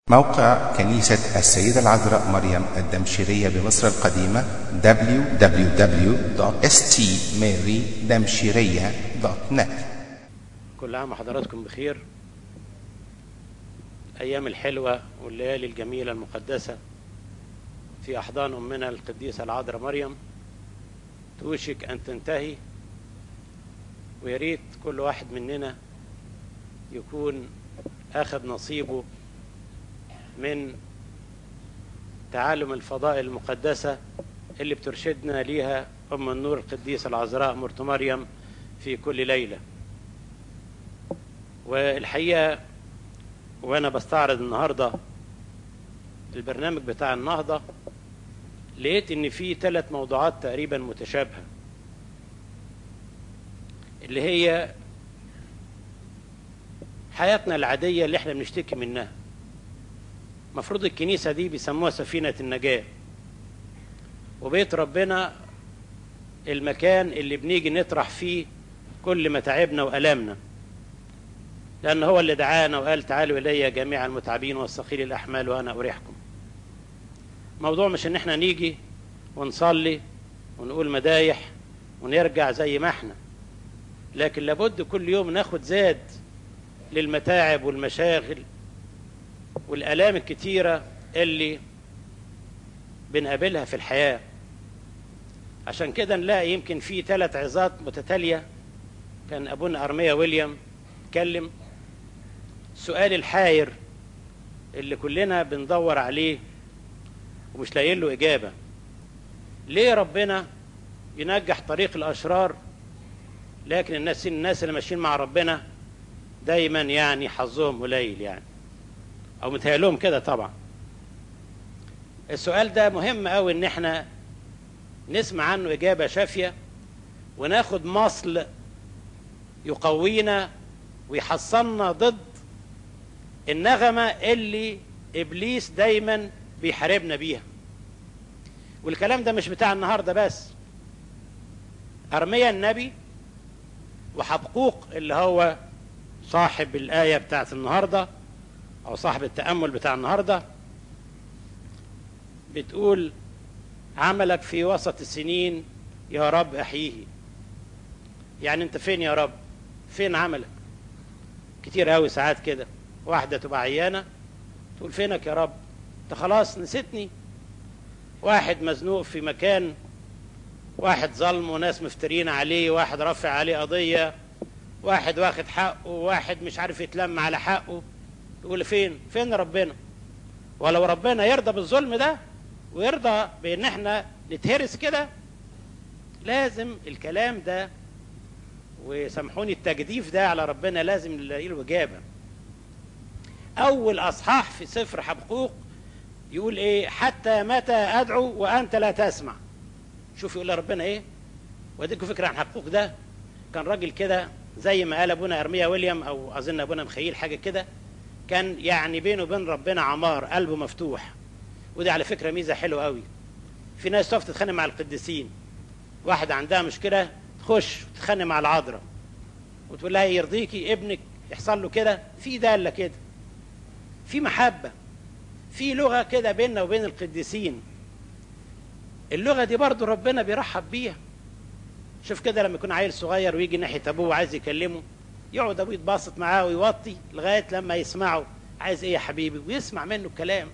موقع كنيسة السيدة العذراء مريم الدمشقية بمصر القديمة www.stmarydamshiriya.net كل عام وحضراتكم بخير أيام الحلوة والليالي الجميلة المقدسة في أحضان أمنا القديسة العذراء مريم توشك أن تنتهي ويا ريت كل واحد مننا يكون أخذ نصيبه من تعالم الفضائل المقدسة اللي بترشدنا ليها أم النور القديسة العذراء مرت مريم في كل ليلة والحقيقة وأنا بستعرض النهاردة البرنامج بتاع النهضة لقيت إن في ثلاث موضوعات تقريبا متشابهة اللي هي حياتنا العادية اللي احنا بنشتكي منها مفروض الكنيسة دي بيسموها سفينة النجاة وبيت ربنا المكان اللي بنيجي نطرح فيه كل متاعبنا وألامنا لأن هو اللي دعانا وقال تعالوا إلي جميع المتعبين والثقيل الأحمال وأنا أريحكم موضوع مش إن احنا نيجي ونصلي ونقول مدايح ونرجع زي ما احنا لكن لابد كل يوم ناخد زاد للمتاعب والمشاغل والآلام الكتيرة اللي بنقابلها في الحياة عشان كده نلاقي يمكن في ثلاث عظات متتالية كان أبونا أرميا ويليام اتكلم السؤال الحاير اللي كلنا بندور عليه ومش لاقيين له إجابة ليه ربنا ينجح طريق الأشرار لكن الناس الناس اللي ماشيين مع ربنا دايما يعني حظهم قليل يعني او متهيألهم كده طبعا السؤال ده مهم قوي ان احنا نسمع عنه اجابه شافيه وناخد مصل يقوينا ويحصلنا ضد النغمه اللي ابليس دايما بيحاربنا بيها والكلام ده مش بتاع النهارده بس ارميا النبي وحبقوق اللي هو صاحب الايه بتاعت النهارده او صاحب التامل بتاع النهارده بتقول عملك في وسط السنين يا رب احييه يعني انت فين يا رب فين عملك كتير قوي ساعات كده واحده تبقى عيانه تقول فينك يا رب انت خلاص نسيتني واحد مزنوق في مكان واحد ظلم وناس مفترين عليه واحد رافع عليه قضيه واحد واخد حقه واحد مش عارف يتلم على حقه يقول فين فين ربنا ولو ربنا يرضى بالظلم ده ويرضى بان احنا نتهرس كده لازم الكلام ده وسامحوني التجديف ده على ربنا لازم نلاقي له اجابه اول اصحاح في سفر حبقوق يقول ايه حتى متى ادعو وانت لا تسمع شوف يقول لربنا ايه واديكم فكره عن حبقوق ده كان راجل كده زي ما قال ابونا ارميا ويليام او اظن ابونا مخيل حاجه كده كان يعني بينه وبين ربنا عمار قلبه مفتوح ودي على فكره ميزه حلوه قوي في ناس تقف تتخانق مع القديسين واحده عندها مشكله تخش تتخانق مع العذراء وتقول لها يرضيكي ابنك يحصل له كده في داله كده في محبه في لغه كده بيننا وبين القديسين اللغه دي برضو ربنا بيرحب بيها شوف كده لما يكون عيل صغير ويجي ناحيه ابوه وعايز يكلمه يقعد ابوه يتباسط معاه ويوطي لغايه لما يسمعه عايز ايه يا حبيبي ويسمع منه الكلام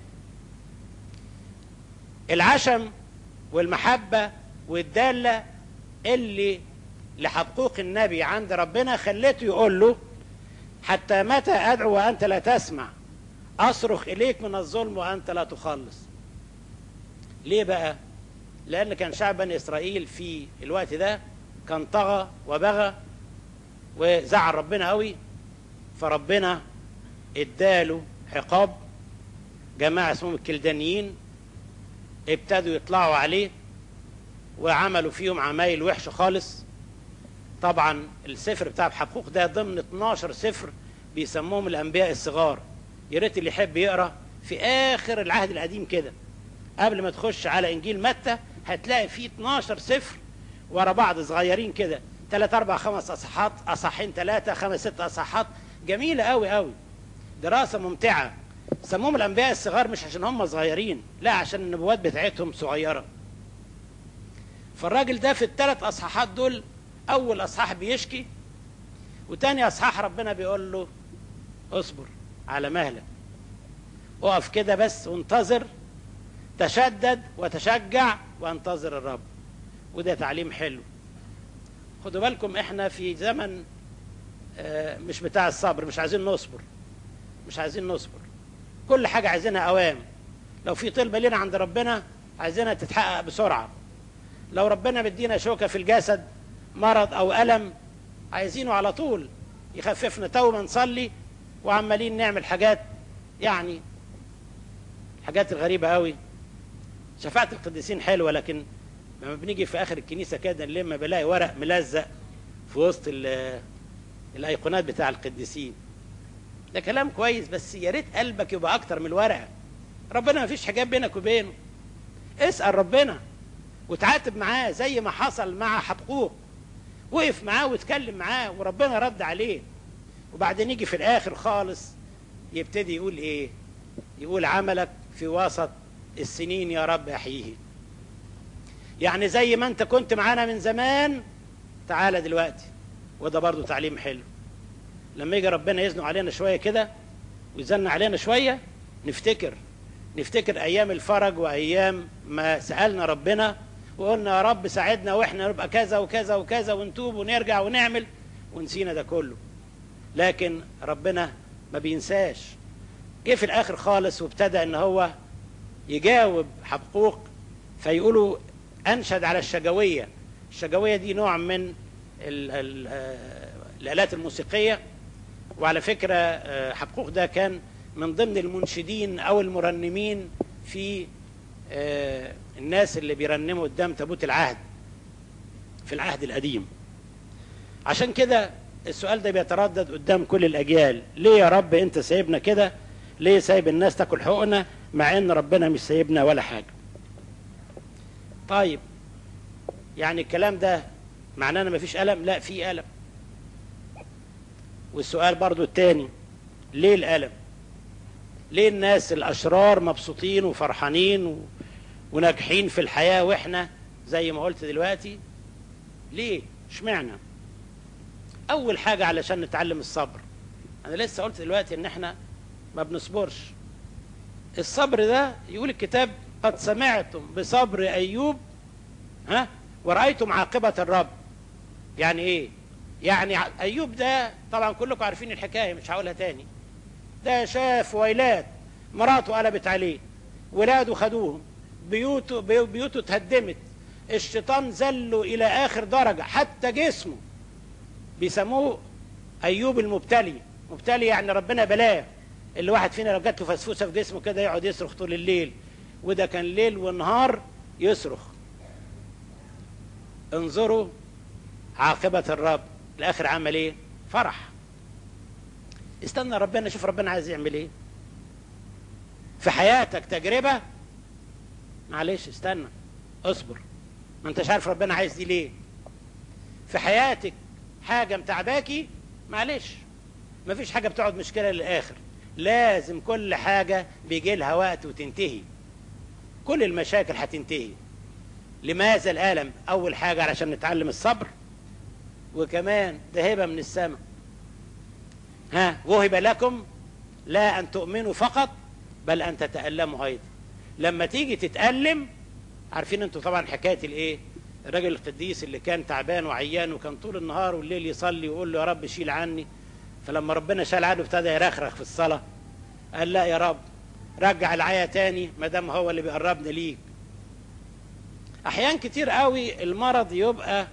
العشم والمحبه والداله اللي لحقوق النبي عند ربنا خلته يقول له حتى متى ادعو وانت لا تسمع اصرخ اليك من الظلم وانت لا تخلص ليه بقى لان كان شعب بني اسرائيل في الوقت ده كان طغى وبغى وزعل ربنا قوي فربنا اداله عقاب جماعة اسمهم الكلدانيين ابتدوا يطلعوا عليه وعملوا فيهم عمايل وحشة خالص طبعا السفر بتاع حقوق ده ضمن 12 سفر بيسموهم الانبياء الصغار يا ريت اللي يحب يقرا في اخر العهد القديم كده قبل ما تخش على انجيل متى هتلاقي فيه 12 سفر ورا بعض صغيرين كده ثلاث اربع خمس اصحاحات اصحين ثلاثه خمس ست اصحاحات جميله قوي قوي دراسه ممتعه سموهم الانبياء الصغار مش عشان هم صغيرين لا عشان النبوات بتاعتهم صغيره فالراجل ده في الثلاث اصحاحات دول اول اصحاح بيشكي وتاني اصحاح ربنا بيقول له اصبر على مهلك اقف كده بس وانتظر تشدد وتشجع وانتظر الرب وده تعليم حلو خدوا بالكم احنا في زمن آه، مش بتاع الصبر مش عايزين نصبر مش عايزين نصبر كل حاجة عايزينها أوام لو في طلبة لنا عند ربنا عايزينها تتحقق بسرعة لو ربنا مدينا شوكة في الجسد مرض أو ألم عايزينه على طول يخففنا تو ما نصلي وعمالين نعمل حاجات يعني حاجات الغريبة قوي شفاعة القديسين حلوة لكن لما بنيجي في آخر الكنيسة كده نلم بلاقي ورق ملزق في وسط ال- الأيقونات بتاع القديسين ده كلام كويس بس يا ريت قلبك يبقى أكتر من الورقة ربنا ما فيش حجاب بينك وبينه اسأل ربنا وتعاتب معاه زي ما حصل مع حبقوق وقف معاه واتكلم معاه وربنا رد عليه وبعدين يجي في الآخر خالص يبتدي يقول إيه يقول عملك في وسط السنين يا رب أحييه يعني زي ما انت كنت معانا من زمان تعالى دلوقتي وده برضو تعليم حلو لما يجي ربنا يزنق علينا شوية كده ويزن علينا شوية نفتكر نفتكر أيام الفرج وأيام ما سألنا ربنا وقلنا يا رب ساعدنا وإحنا نبقى كذا وكذا وكذا ونتوب ونرجع ونعمل ونسينا ده كله لكن ربنا ما بينساش جه في الآخر خالص وابتدى إن هو يجاوب حبقوق فيقولوا أنشد على الشجوية الشجوية دي نوع من ال ال آه، الآلات الموسيقية وعلى فكرة آه، حبقوق ده كان من ضمن المنشدين أو المرنمين في آه، الناس اللي بيرنموا قدام تابوت العهد في العهد القديم عشان كده السؤال ده بيتردد قدام كل الأجيال ليه يا رب أنت سايبنا كده ليه سايب الناس تاكل حقوقنا مع ان ربنا مش سايبنا ولا حاجه طيب يعني الكلام ده معناه ان مفيش الم لا في الم والسؤال برضو التاني ليه الالم ليه الناس الاشرار مبسوطين وفرحانين و... وناجحين في الحياه واحنا زي ما قلت دلوقتي ليه اشمعنى اول حاجه علشان نتعلم الصبر انا لسه قلت دلوقتي ان احنا ما بنصبرش الصبر ده يقول الكتاب قد سمعتم بصبر ايوب ها ورأيتم عاقبة الرب يعني ايه يعني ع- ايوب ده طبعا كلكم عارفين الحكاية مش هقولها تاني ده شاف ويلات مراته قلبت عليه ولاده خدوهم بيوته بي- بيوته اتهدمت الشيطان زله الى اخر درجة حتى جسمه بيسموه ايوب المبتلي مبتلي يعني ربنا بلاه اللي واحد فينا لو جات له فسفوسه في جسمه كده يقعد يصرخ طول الليل وده كان ليل ونهار يصرخ انظروا عاقبة الرب الاخر عمل ايه فرح استنى ربنا شوف ربنا عايز يعمل ايه في حياتك تجربة معلش استنى اصبر ما انتش عارف ربنا عايز دي ليه في حياتك حاجة متعباكي معلش مفيش حاجة بتقعد مشكلة للآخر لازم كل حاجة بيجي لها وقت وتنتهي كل المشاكل هتنتهي لماذا الألم أول حاجة علشان نتعلم الصبر وكمان ده هبة من السماء ها وهب لكم لا أن تؤمنوا فقط بل أن تتألموا أيضا لما تيجي تتألم عارفين انتوا طبعا حكاية الايه الراجل القديس اللي كان تعبان وعيان وكان طول النهار والليل يصلي ويقول له يا رب شيل عني فلما ربنا شال عنه ابتدى يرخرخ في الصلاة قال لا يا رب رجع العيا تاني ما دام هو اللي بيقربنا ليك احيان كتير قوي المرض يبقى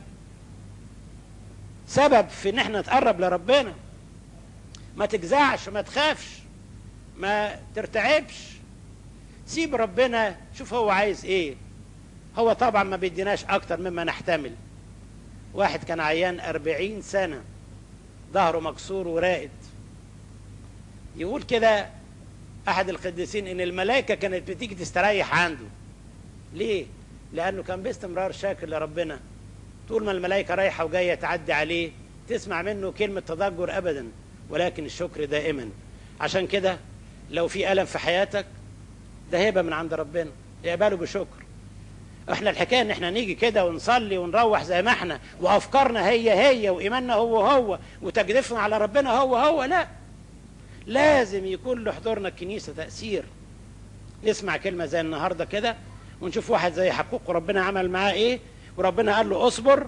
سبب في ان احنا نتقرب لربنا ما تجزعش ما تخافش ما ترتعبش سيب ربنا شوف هو عايز ايه هو طبعا ما بيديناش اكتر مما نحتمل واحد كان عيان أربعين سنة ظهره مكسور ورائد يقول كده احد القديسين ان الملائكة كانت بتيجي تستريح عنده ليه لانه كان باستمرار شاكر لربنا طول ما الملائكة رايحة وجاية تعدي عليه تسمع منه كلمة تضجر ابدا ولكن الشكر دائما عشان كده لو في ألم في حياتك ده هبة من عند ربنا يقبله بشكر احنا الحكايه ان احنا نيجي كده ونصلي ونروح زي ما احنا وافكارنا هي هي وايماننا هو هو وتجديفنا على ربنا هو هو لا لازم يكون لحضورنا الكنيسه تاثير نسمع كلمه زي النهارده كده ونشوف واحد زي حقوق ربنا عمل معاه ايه وربنا قال له اصبر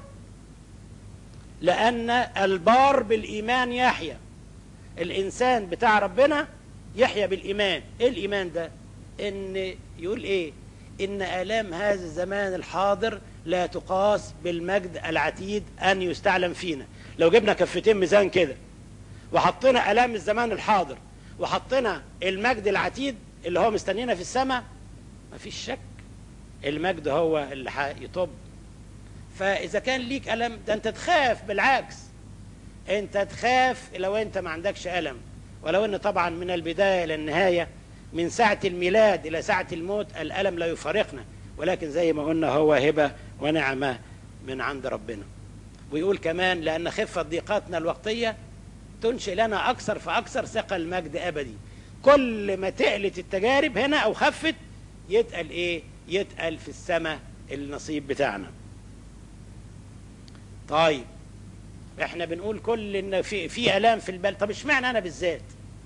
لان البار بالايمان يحيى الانسان بتاع ربنا يحيى بالايمان ايه الايمان ده ان يقول ايه ان الام هذا الزمان الحاضر لا تقاس بالمجد العتيد ان يستعلم فينا لو جبنا كفتين ميزان كده وحطينا الام الزمان الحاضر وحطينا المجد العتيد اللي هو مستنينا في السماء مفيش شك المجد هو اللي هيطب فاذا كان ليك الم ده انت تخاف بالعكس انت تخاف لو انت ما عندكش الم ولو ان طبعا من البدايه للنهايه من ساعة الميلاد إلى ساعة الموت الألم لا يفارقنا ولكن زي ما قلنا هو هبة ونعمة من عند ربنا ويقول كمان لأن خفة ضيقاتنا الوقتية تنشئ لنا أكثر فأكثر ثقل مجد أبدي كل ما تقلت التجارب هنا أو خفت يتقل إيه يتقل في السماء النصيب بتاعنا طيب احنا بنقول كل ان في في الام في البال طب اشمعنى انا بالذات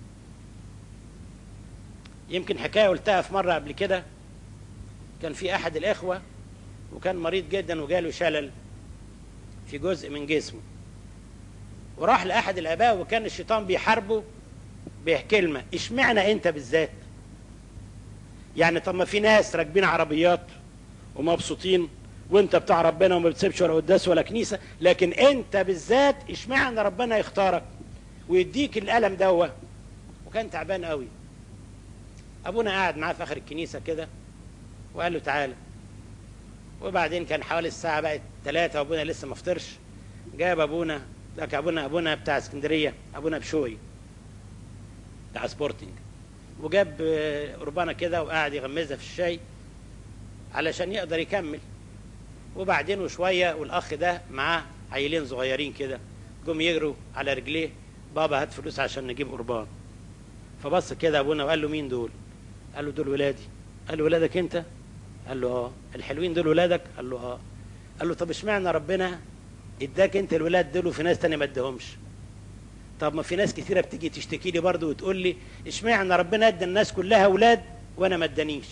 يمكن حكايه قلتها في مره قبل كده كان في احد الاخوه وكان مريض جدا وجاله شلل في جزء من جسمه وراح لاحد الاباء وكان الشيطان بيحاربه بكلمه اشمعنى انت بالذات يعني طب ما في ناس راكبين عربيات ومبسوطين وانت بتاع ربنا وما بتسيبش ولا قداس ولا كنيسه لكن انت بالذات اشمعنى ربنا يختارك ويديك الالم دوه وكان تعبان قوي ابونا قاعد معاه في اخر الكنيسه كده وقال له تعالى وبعدين كان حوالي الساعه بقت ثلاثة وابونا لسه ما فطرش جاب ابونا ده ابونا ابونا بتاع اسكندريه ابونا بشوي بتاع سبورتنج وجاب قربانه كده وقاعد يغمزها في الشاي علشان يقدر يكمل وبعدين وشويه والاخ ده معاه عيلين صغيرين كده جم يجروا على رجليه بابا هات فلوس عشان نجيب قربان فبص كده ابونا وقال له مين دول قال له دول ولادي قال له ولادك انت قال له اه الحلوين دول ولادك قال له اه قال له طب اشمعنى ربنا اداك انت الولاد دول وفي ناس تانية ما اداهمش طب ما في ناس كثيره بتيجي تشتكي لي برضه وتقول لي اشمعنى ربنا ادى الناس كلها اولاد وانا ما ادانيش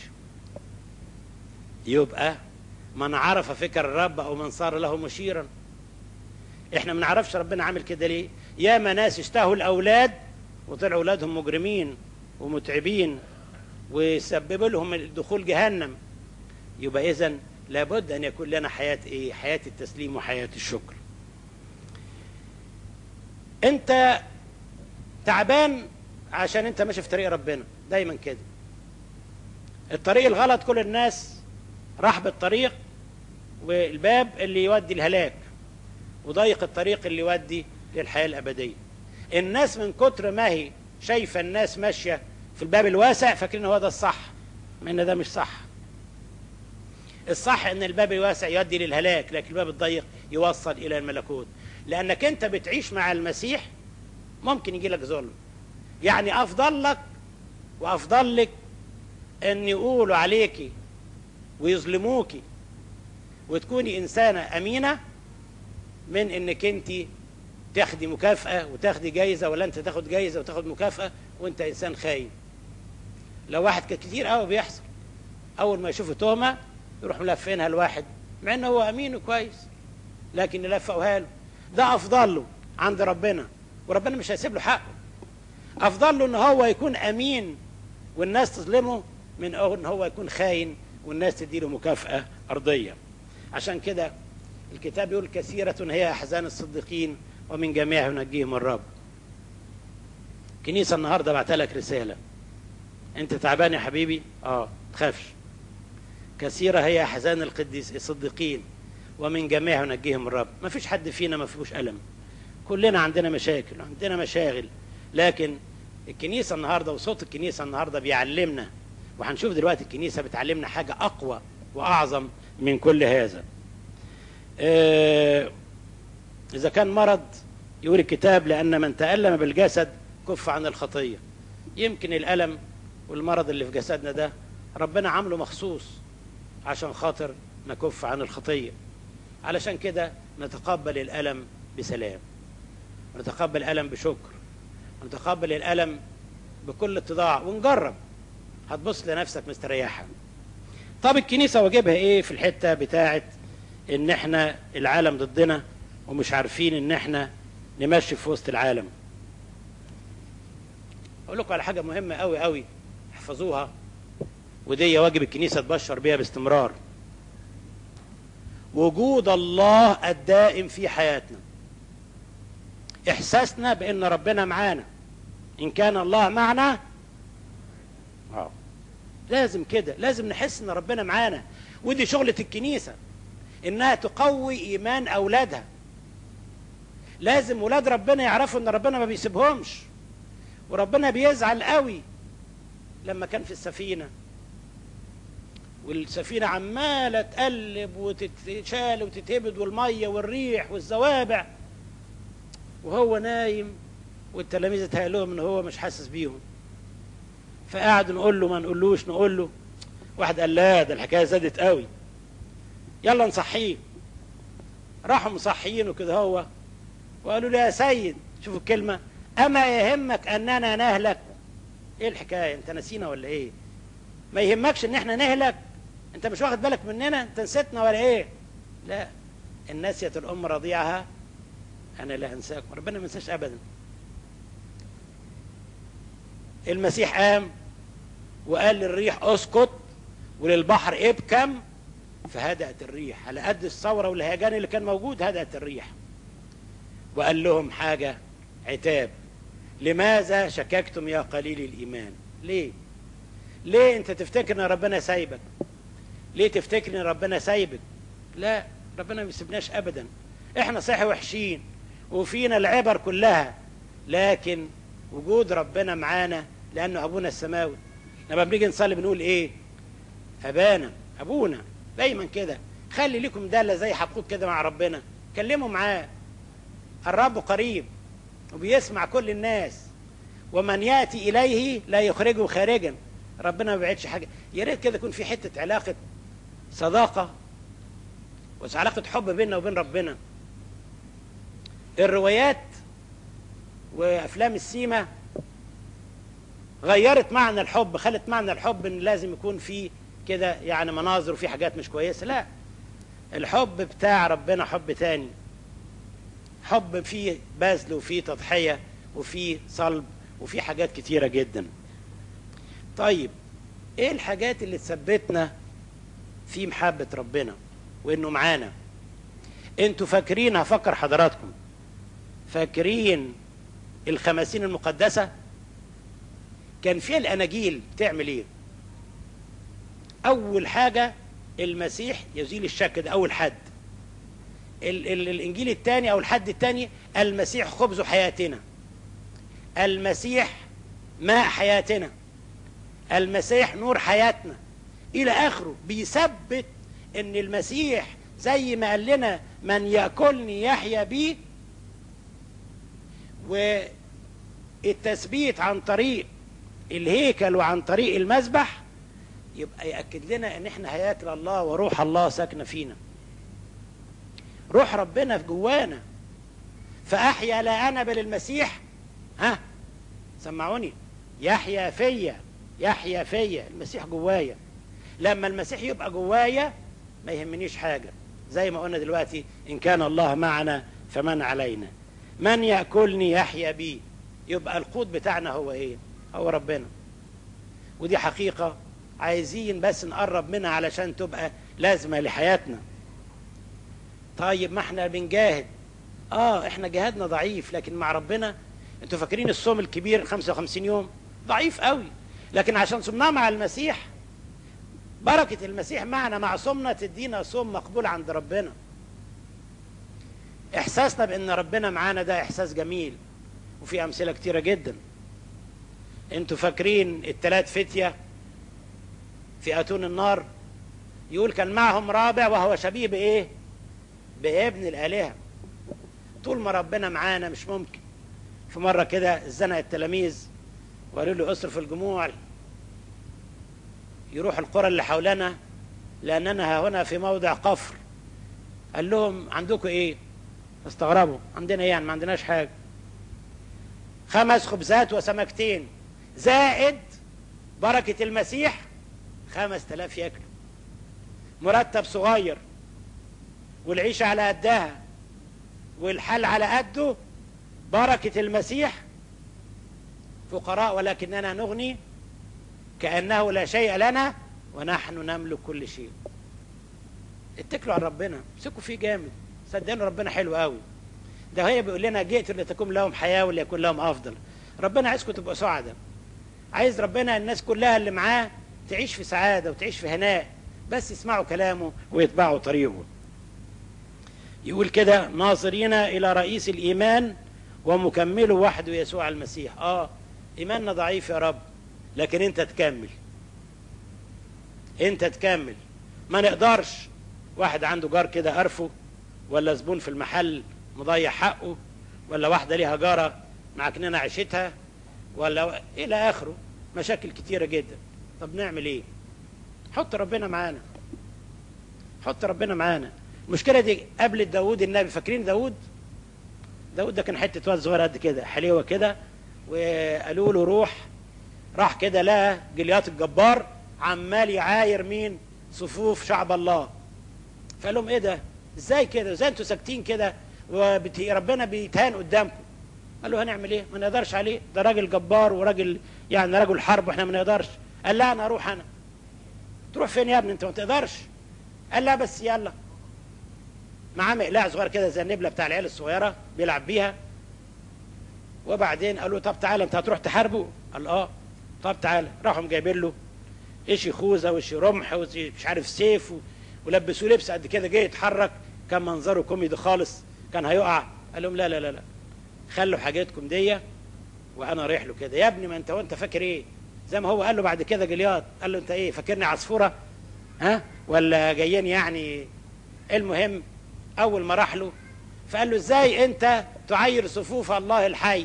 يبقى من عرف فكر الرب او من صار له مشيرا احنا ما نعرفش ربنا عامل كده ليه ياما ناس اشتهوا الاولاد وطلعوا اولادهم مجرمين ومتعبين وسببوا لهم دخول جهنم يبقى اذا لابد ان يكون لنا حياه ايه حياه التسليم وحياه الشكر انت تعبان عشان انت ماشي في طريق ربنا دايما كده الطريق الغلط كل الناس راح بالطريق والباب اللي يودي الهلاك وضيق الطريق اللي يودي للحياه الابديه الناس من كتر ما هي شايفه الناس ماشيه في الباب الواسع فاكرين هو ده الصح مع ان ده مش صح الصح ان الباب الواسع يؤدي للهلاك لكن الباب الضيق يوصل الى الملكوت لانك انت بتعيش مع المسيح ممكن يجي لك ظلم يعني افضل لك وافضل لك ان يقولوا عليكي ويظلموكي وتكوني انسانه امينه من انك انت تاخدي مكافاه وتاخدي جايزه ولا انت تاخد جايزه وتاخد مكافاه وانت انسان خاين لو واحد كتير قوي بيحصل اول ما يشوفوا تهمه يروح ملفينها لواحد مع انه هو امين وكويس لكن يلفقوها له ده افضل له عند ربنا وربنا مش هيسيب له حقه افضل له ان هو يكون امين والناس تظلمه من ان هو يكون خاين والناس تديله مكافاه ارضيه عشان كده الكتاب يقول كثيره هي احزان الصديقين ومن جميع ينجيهم الرب كنيسه النهارده بعت لك رساله انت تعبان يا حبيبي اه تخافش كثيره هي احزان القديس الصديقين ومن جميع ينجيهم الرب ما فيش حد فينا ما فيهوش الم كلنا عندنا مشاكل عندنا مشاغل لكن الكنيسه النهارده وصوت الكنيسه النهارده بيعلمنا وهنشوف دلوقتي الكنيسه بتعلمنا حاجه اقوى واعظم من كل هذا آه اذا كان مرض يقول الكتاب لان من تالم بالجسد كف عن الخطيه يمكن الالم والمرض اللي في جسدنا ده ربنا عامله مخصوص عشان خاطر نكف عن الخطيه علشان كده نتقبل الالم بسلام ونتقبل الالم بشكر ونتقبل الالم بكل اتضاع ونجرب هتبص لنفسك مستريحه طب الكنيسه واجبها ايه في الحته بتاعه ان احنا العالم ضدنا ومش عارفين ان احنا نمشي في وسط العالم اقول لكم على حاجه مهمه قوي قوي احفظوها ودي واجب الكنيسه تبشر بيها باستمرار وجود الله الدائم في حياتنا احساسنا بان ربنا معانا ان كان الله معنا اه لازم كده لازم نحس ان ربنا معانا ودي شغله الكنيسه انها تقوي ايمان اولادها لازم ولاد ربنا يعرفوا ان ربنا ما بيسيبهمش وربنا بيزعل قوي لما كان في السفينه والسفينه عماله تقلب وتتشال وتتهبد والميه والريح والزوابع وهو نايم والتلاميذ اتهيأ ان هو مش حاسس بيهم فقعدوا نقول له ما نقولوش نقول له واحد قال لا ده الحكايه زادت قوي يلا نصحيه راحوا مصحيينه كده هو وقالوا له يا سيد شوفوا الكلمه اما يهمك اننا نهلك ايه الحكايه انت نسينا ولا ايه ما يهمكش ان احنا نهلك انت مش واخد بالك مننا انت نسيتنا ولا ايه لا ان نسيت الام رضيعها انا لا انساكم ربنا ما ينساش ابدا المسيح قام وقال للريح اسكت وللبحر ابكم فهدأت الريح على قد الثورة والهيجان اللي كان موجود هدأت الريح وقال لهم حاجة عتاب لماذا شككتم يا قليل الإيمان ليه ليه انت تفتكر ان ربنا سايبك ليه تفتكر ان ربنا سايبك لا ربنا ما بيسيبناش ابدا احنا صحي وحشين وفينا العبر كلها لكن وجود ربنا معانا لانه ابونا السماوي لما بنيجي نصلي بنقول ايه ابانا ابونا دايما كده خلي لكم دالة زي حقوق كده مع ربنا كلموا معاه الرب قريب وبيسمع كل الناس ومن ياتي اليه لا يخرجه خارجا ربنا ما بيعدش حاجه يا ريت كده يكون في حته علاقه صداقه وعلاقه حب بيننا وبين ربنا الروايات وافلام السيما غيرت معنى الحب خلت معنى الحب ان لازم يكون في كده يعني مناظر وفي حاجات مش كويسه لا الحب بتاع ربنا حب تاني حب فيه بذل وفيه تضحيه وفيه صلب وفيه حاجات كتيره جدا طيب ايه الحاجات اللي تثبتنا في محبه ربنا وانه معانا انتوا فاكرين هفكر حضراتكم فاكرين الخمسين المقدسه كان فيها الاناجيل تعمل ايه اول حاجه المسيح يزيل الشك ده اول حد ال ال الانجيل الثاني او الحد الثاني المسيح خبز حياتنا المسيح ماء حياتنا المسيح نور حياتنا الى اخره بيثبت ان المسيح زي ما قال لنا من ياكلني يحيا بي والتثبيت عن طريق الهيكل وعن طريق المذبح يبقى يأكد لنا ان احنا هياكل الله وروح الله ساكنة فينا روح ربنا في جوانا فأحيا لا أنا بل المسيح ها سمعوني يحيا فيا يحيا فيا المسيح جوايا لما المسيح يبقى جوايا ما يهمنيش حاجة زي ما قلنا دلوقتي إن كان الله معنا فمن علينا من يأكلني يحيا بي يبقى القوت بتاعنا هو ايه هو ربنا ودي حقيقة عايزين بس نقرب منها علشان تبقى لازمة لحياتنا طيب ما احنا بنجاهد اه احنا جهادنا ضعيف لكن مع ربنا انتوا فاكرين الصوم الكبير 55 يوم ضعيف قوي لكن عشان صمناه مع المسيح بركة المسيح معنا مع صومنا تدينا صوم مقبول عند ربنا احساسنا بان ربنا معانا ده احساس جميل وفي امثله كتيره جدا انتوا فاكرين الثلاث فتيه في اتون النار يقول كان معهم رابع وهو شبيه بايه بابن الالهه طول ما ربنا معانا مش ممكن في مره كده زنق التلاميذ وقالوا له اصرف الجموع يروح القرى اللي حولنا لأننا هنا في موضع قفر قال لهم عندكم ايه استغربوا عندنا ايه يعني ما عندناش حاجة خمس خبزات وسمكتين زائد بركة المسيح خمس تلاف ياكلوا مرتب صغير والعيشة على قدها والحل على قده بركة المسيح فقراء ولكننا نغني كأنه لا شيء لنا ونحن نملك كل شيء اتكلوا على ربنا امسكوا فيه جامد صدقني ربنا حلو قوي ده هي بيقول لنا جئت لتكون لهم حياة وليكون لهم أفضل ربنا عايزكم تبقوا سعداء عايز ربنا الناس كلها اللي معاه تعيش في سعادة وتعيش في هناء بس يسمعوا كلامه ويتبعوا طريقه يقول كده ناظرين إلى رئيس الإيمان ومكمله وحده يسوع المسيح آه إيماننا ضعيف يا رب لكن أنت تكمل أنت تكمل ما نقدرش واحد عنده جار كده قرفه ولا زبون في المحل مضيع حقه ولا واحدة ليها جارة معكننا عيشتها ولا إلى آخره مشاكل كتيرة جدا طب نعمل إيه حط ربنا معانا حط ربنا معانا المشكلة دي قبل داود النبي فاكرين داود داود ده كان حتة واد صغير قد كده حليوة كده وقالوا له روح راح كده لقى جليات الجبار عمال يعاير مين صفوف شعب الله فقال لهم ايه ده ازاي كده ازاي انتوا ساكتين كده وربنا بيتهان قدامكم قال له هنعمل ايه ما نقدرش عليه ده راجل جبار وراجل يعني راجل حرب واحنا ما نقدرش قال لا انا اروح انا تروح فين يا ابني انت ما تقدرش قال لا بس يلا معاه مقلاع صغير كده زي النبله بتاع العيال الصغيره بيلعب بيها وبعدين قالوا طب تعالى انت هتروح تحاربه قال اه طب تعالى راحوا جايبين له ايش خوذه وايش رمح مش عارف سيف ولبسوه لبس قد كده جه يتحرك كان منظره كوميدي خالص كان هيقع قال لهم لا لا لا لا خلوا حاجاتكم دي وانا رايح له كده يا ابني ما انت وانت فاكر ايه زي ما هو قال له بعد كده جلياد قال له انت ايه فاكرني عصفوره ها ولا جايين يعني المهم اول ما راح له فقال له ازاي انت تعير صفوف الله الحي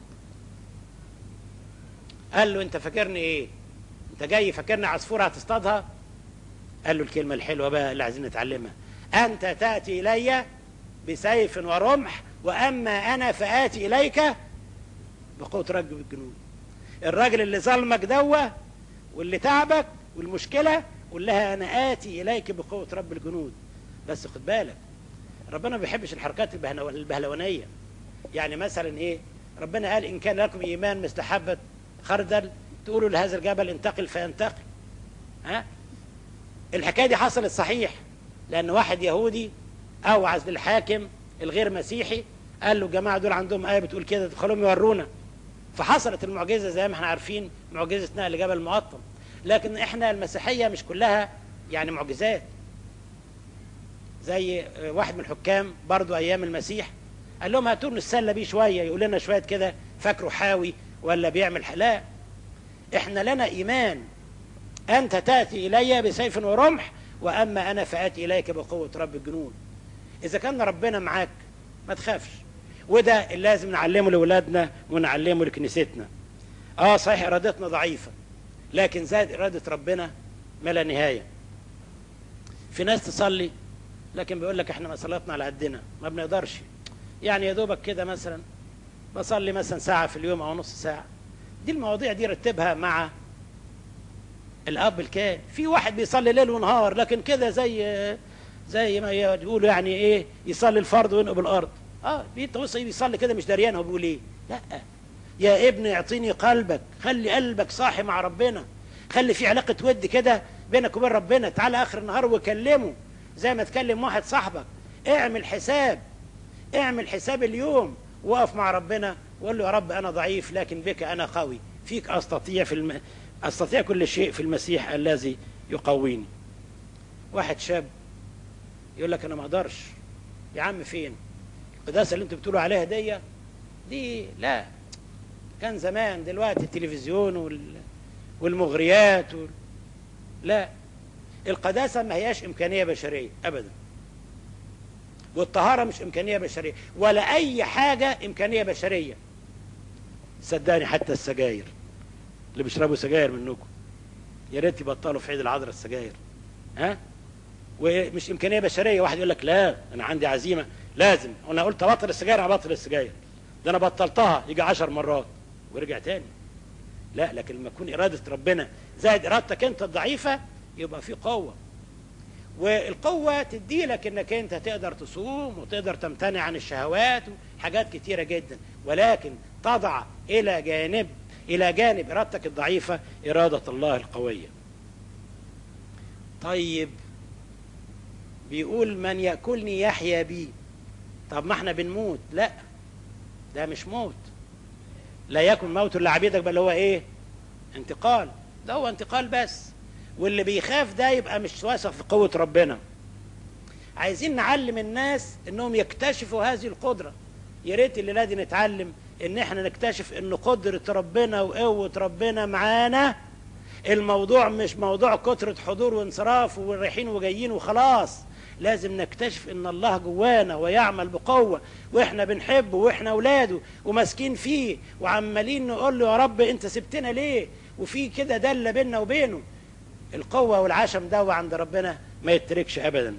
قال له انت فاكرني ايه انت جاي فاكرني عصفوره هتصطادها قال له الكلمه الحلوه بقى اللي عايزين نتعلمها انت تاتي الي بسيف ورمح واما انا فاتي اليك بقوه رب الجنود الراجل اللي ظلمك دوا واللي تعبك والمشكله قول لها انا اتي اليك بقوه رب الجنود بس خد بالك ربنا ما بيحبش الحركات البهلوانيه يعني مثلا ايه ربنا قال ان كان لكم ايمان مثل حبه خردل تقولوا لهذا الجبل انتقل فينتقل ها الحكايه دي حصلت صحيح لان واحد يهودي اوعز للحاكم الغير مسيحي قال له الجماعه دول عندهم ايه بتقول كده خلوهم يورونا فحصلت المعجزه زي ما احنا عارفين معجزه نقل جبل مقطم لكن احنا المسيحيه مش كلها يعني معجزات زي واحد من الحكام برضو ايام المسيح قال لهم هاتوا السله بيه شويه يقول لنا شويه كده فاكره حاوي ولا بيعمل لا احنا لنا ايمان انت تاتي الي بسيف ورمح واما انا فاتي اليك بقوه رب الجنود اذا كان ربنا معاك ما تخافش وده اللي لازم نعلمه لاولادنا ونعلمه لكنيستنا اه صحيح ارادتنا ضعيفه لكن زاد اراده ربنا ما لا نهايه في ناس تصلي لكن بيقول لك احنا صلاتنا على قدنا ما بنقدرش يعني يا دوبك كده مثلا بصلي مثلا ساعه في اليوم او نص ساعه دي المواضيع دي رتبها مع الاب الكاهن في واحد بيصلي ليل ونهار لكن كده زي زي ما يقولوا يعني ايه يصلي الفرض وينقب الارض اه بيصلي بيصلي كده مش دريان هو بيقول ايه لا يا ابني اعطيني قلبك خلي قلبك صاحي مع ربنا خلي في علاقه ود كده بينك وبين ربنا تعالى اخر النهار وكلمه زي ما تكلم واحد صاحبك اعمل حساب اعمل حساب اليوم وقف مع ربنا وقول له يا رب انا ضعيف لكن بك انا قوي فيك استطيع في الم... استطيع كل شيء في المسيح الذي يقويني واحد شاب يقول لك انا ما اقدرش يا عم فين القداسه اللي انتوا بتقولوا عليها دي دي لا كان زمان دلوقتي التلفزيون وال... والمغريات وال... لا القداسه ما هياش امكانيه بشريه ابدا والطهاره مش امكانيه بشريه ولا اي حاجه امكانيه بشريه صدقني حتى السجاير اللي بيشربوا سجاير منكم يا ريت يبطلوا في عيد العذراء السجاير ها ومش امكانيه بشريه واحد يقول لك لا انا عندي عزيمه لازم انا قلت ابطل السجاير هبطل السجاير ده انا بطلتها يجي عشر مرات ورجع تاني لا لكن لما تكون اراده ربنا زائد ارادتك انت الضعيفه يبقى في قوه والقوه تدي لك انك انت تقدر تصوم وتقدر تمتنع عن الشهوات وحاجات كتيره جدا ولكن تضع الى جانب الى جانب ارادتك الضعيفه اراده الله القويه طيب بيقول من ياكلني يحيا بي طب ما احنا بنموت لا ده مش موت لا يكن موت لعبيدك بل هو ايه انتقال ده هو انتقال بس واللي بيخاف ده يبقى مش واثق في قوة ربنا عايزين نعلم الناس انهم يكتشفوا هذه القدرة يا ريت الليلة دي نتعلم ان احنا نكتشف ان قدرة ربنا وقوة ربنا معانا الموضوع مش موضوع كثرة حضور وانصراف ورايحين وجايين وخلاص لازم نكتشف ان الله جوانا ويعمل بقوه واحنا بنحبه واحنا اولاده وماسكين فيه وعمالين نقول له يا رب انت سبتنا ليه وفي كده دله بيننا وبينه القوه والعشم ده عند ربنا ما يتركش ابدا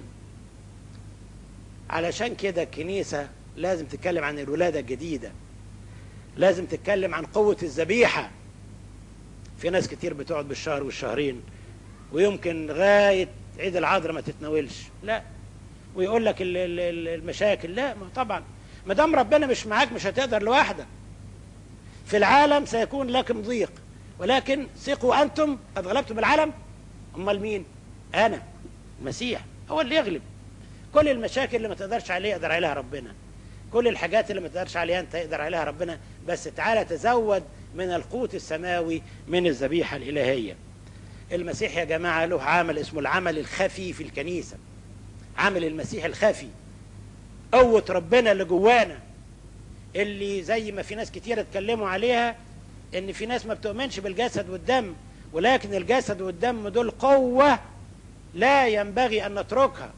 علشان كده الكنيسه لازم تتكلم عن الولاده الجديده لازم تتكلم عن قوه الذبيحه في ناس كتير بتقعد بالشهر والشهرين ويمكن لغايه عيد العذراء ما تتناولش لا ويقول لك المشاكل لا ما طبعا ما دام ربنا مش معاك مش هتقدر لوحدك في العالم سيكون لكم ضيق ولكن ثقوا انتم قد غلبتم العالم امال مين انا المسيح هو اللي يغلب كل المشاكل اللي ما تقدرش عليها يقدر عليها ربنا كل الحاجات اللي ما تقدرش عليها انت يقدر عليها ربنا بس تعالى تزود من القوت السماوي من الذبيحه الالهيه المسيح يا جماعة له عمل اسمه العمل الخفي في الكنيسة عمل المسيح الخفي قوة ربنا اللي جوانا اللي زي ما في ناس كتير اتكلموا عليها ان في ناس ما بتؤمنش بالجسد والدم ولكن الجسد والدم دول قوة لا ينبغي ان نتركها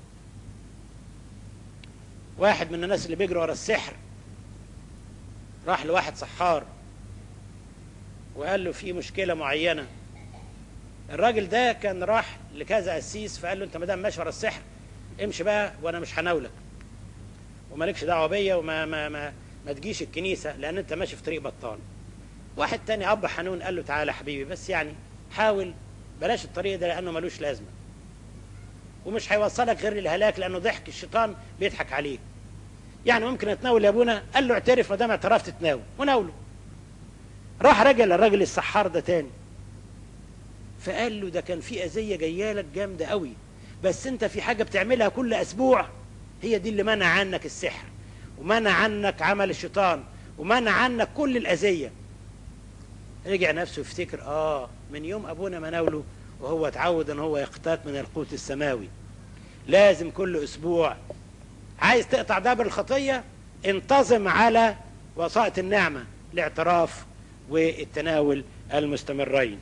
واحد من الناس اللي بيجروا ورا السحر راح لواحد سحار وقال له في مشكلة معينة الراجل ده كان راح لكذا قسيس فقال له انت ما دام ماشي ورا السحر امشي بقى وانا مش هناولك ومالكش دعوه بيا وما ما ما ما تجيش الكنيسه لان انت ماشي في طريق بطال واحد تاني اب حنون قال له تعالى يا حبيبي بس يعني حاول بلاش الطريق ده لانه ملوش لازمه ومش هيوصلك غير للهلاك لانه ضحك الشيطان بيضحك عليك يعني ممكن اتناول يا ابونا قال له اعترف ما دام اعترفت تناول وناوله راح رجل الراجل السحار ده تاني فقال له ده كان في اذيه جايه لك جامده قوي بس انت في حاجه بتعملها كل اسبوع هي دي اللي منع عنك السحر ومنع عنك عمل الشيطان ومنع عنك كل الاذيه رجع نفسه يفتكر اه من يوم ابونا مناوله وهو اتعود ان هو يقتات من القوت السماوي لازم كل اسبوع عايز تقطع دابر الخطيه انتظم على وسائط النعمه الاعتراف والتناول المستمرين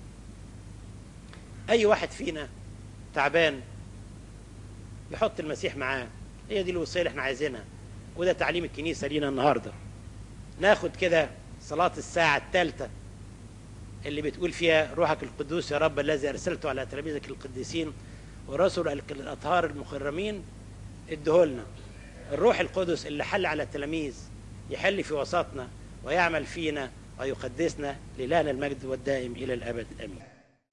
اي واحد فينا تعبان يحط المسيح معاه هي دي الوصيه اللي احنا عايزينها وده تعليم الكنيسه لينا النهارده ناخد كده صلاه الساعه الثالثه اللي بتقول فيها روحك القدوس يا رب الذي ارسلته على تلاميذك القديسين ورسل الاطهار المكرمين ادهولنا الروح القدس اللي حل على التلاميذ يحل في وسطنا ويعمل فينا ويقدسنا لله المجد والدائم الى الابد امين